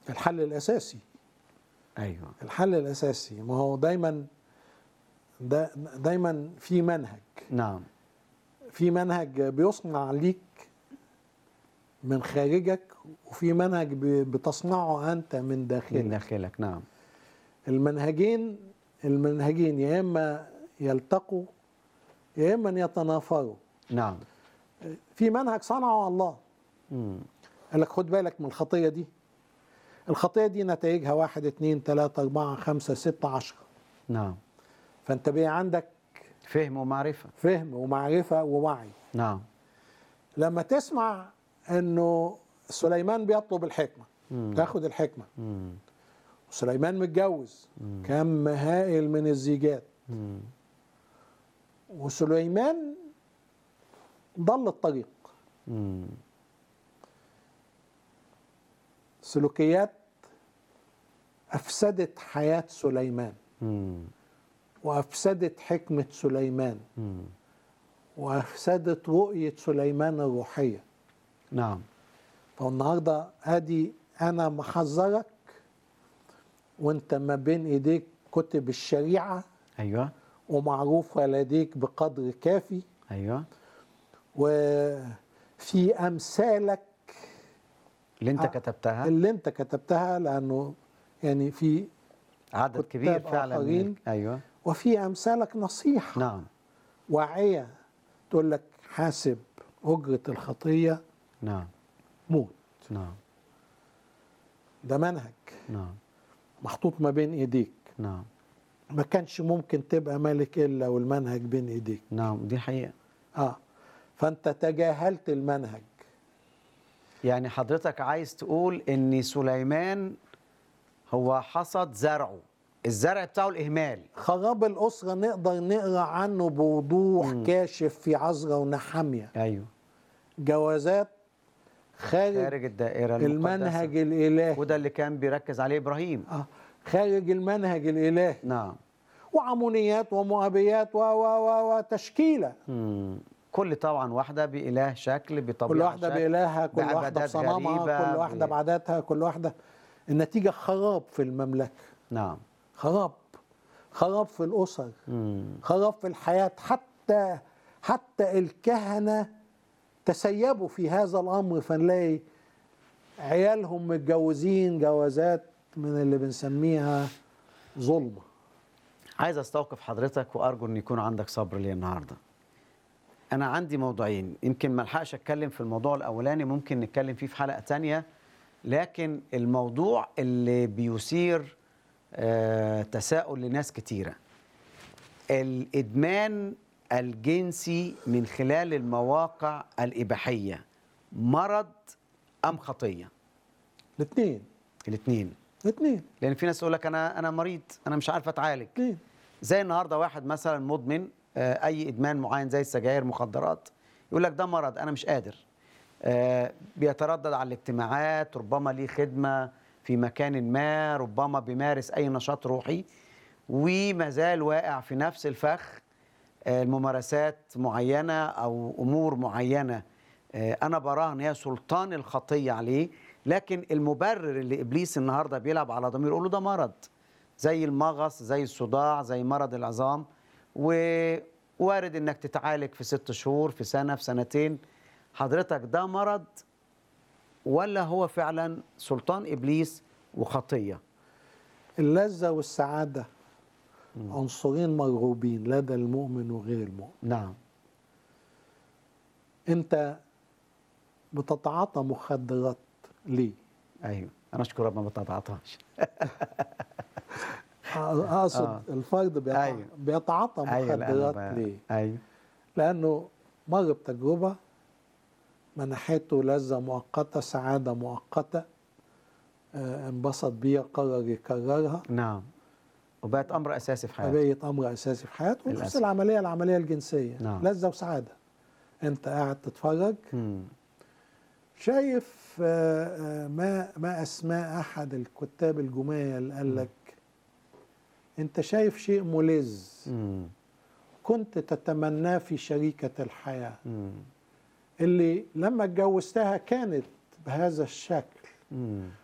الحل الاساسي ايوه الحل الاساسي ما هو دايما دا دايما في منهج نعم في منهج بيصنع ليك من خارجك وفي منهج ب- بتصنعه انت من من داخلك داخلك نعم المنهجين المنهجين يا اما يلتقوا يا اما يتنافروا نعم في منهج صنعه الله مم. قال لك خد بالك من الخطيه دي الخطيه دي نتائجها واحد اتنين تلاته اربعه خمسه سته عشره نعم فانت بقى عندك فهم ومعرفه فهم ومعرفه ووعي نعم لما تسمع انه سليمان بيطلب الحكمه مم. تاخد الحكمه مم. وسليمان متجوز كم هائل من الزيجات مم. وسليمان ضل الطريق مم. سلوكيات افسدت حياه سليمان مم. وافسدت حكمه سليمان مم. وافسدت رؤيه سليمان الروحيه نعم فالنهارده ادي انا محذرك وانت ما بين ايديك كتب الشريعه ايوه ومعروفه لديك بقدر كافي ايوه وفي امثالك اللي انت آه، كتبتها اللي انت كتبتها لانه يعني في عدد كتاب كبير فعلا من آخرين. ال- ايوه وفي امثالك نصيحه نعم واعيه تقول لك حاسب اجره الخطيه نعم موت نعم ده منهج نعم محطوط ما بين ايديك نعم ما كانش ممكن تبقى ملك الا والمنهج بين ايديك نعم دي حقيقه اه فانت تجاهلت المنهج يعني حضرتك عايز تقول ان سليمان هو حصد زرعه الزرع بتاعه الاهمال خراب الاسره نقدر نقرا عنه بوضوح مم. كاشف في عزرا ونحاميه ايوه جوازات خارج, خارج الدائره المقدسة. المنهج الالهي وده اللي كان بيركز عليه ابراهيم آه خارج المنهج الالهي نعم وعمونيات ومؤابيات و و و وتشكيله مم. كل طبعا واحده باله شكل بطبيعه كل واحده شكل. بإلهها كل واحده بعبادات بصنمها غريبة، كل واحده ب- بعاداتها كل واحده النتيجه خراب في المملكه نعم خراب خراب في الاسر مم. خراب في الحياه حتى حتى الكهنه تسيبوا في هذا الامر فنلاقي عيالهم متجوزين جوازات من اللي بنسميها ظلمه عايز استوقف حضرتك وارجو ان يكون عندك صبر لي النهارده انا عندي موضوعين يمكن ما الحقش اتكلم في الموضوع الاولاني ممكن نتكلم فيه في حلقه تانية لكن الموضوع اللي بيثير آه تساؤل لناس كتيره الادمان الجنسي من خلال المواقع الاباحيه مرض ام خطيه الاثنين الاثنين الاثنين لان في ناس يقول لك انا انا مريض انا مش عارف اتعالج الاثنين زي النهارده واحد مثلا مدمن آه، اي ادمان معين زي السجاير مخدرات يقول لك ده مرض انا مش قادر آه، بيتردد على الاجتماعات ربما ليه خدمه في مكان ما ربما بيمارس اي نشاط روحي وما زال واقع في نفس الفخ آه، الممارسات معينه او امور معينه آه، انا براها ان هي سلطان الخطيه عليه لكن المبرر اللي ابليس النهارده بيلعب على ضميره يقول له ده مرض زي المغص زي الصداع زي مرض العظام ووارد انك تتعالج في ست شهور في سنه في سنتين حضرتك ده مرض ولا هو فعلا سلطان ابليس وخطيه اللذة والسعادة عنصرين مرغوبين لدى المؤمن وغير المؤمن نعم انت بتتعاطى مخدرات ليه ايوه انا اشكر رب ما بتعاطاش اقصد آه. الفرد بيتع- أيوة. بيتعاطى ايوه لا، أنا مخدرات ب- ليه ايوه لانه مر بتجربة منحته لذة مؤقتة سعادة مؤقتة آه، انبسط بيها قرر يكررها نعم وبقت امر اساسي في حياتي فبقيت امر اساسي في حياته ونفس للأسف. العمليه العمليه الجنسيه نعم. لذه وسعاده انت قاعد تتفرج مم. شايف آه، آه، ما ما اسماء احد الكتاب الجمال قال لك انت شايف شيء ملذ مم. كنت تتمناه في شريكه الحياه مم. اللي لما اتجوزتها كانت بهذا الشكل مم.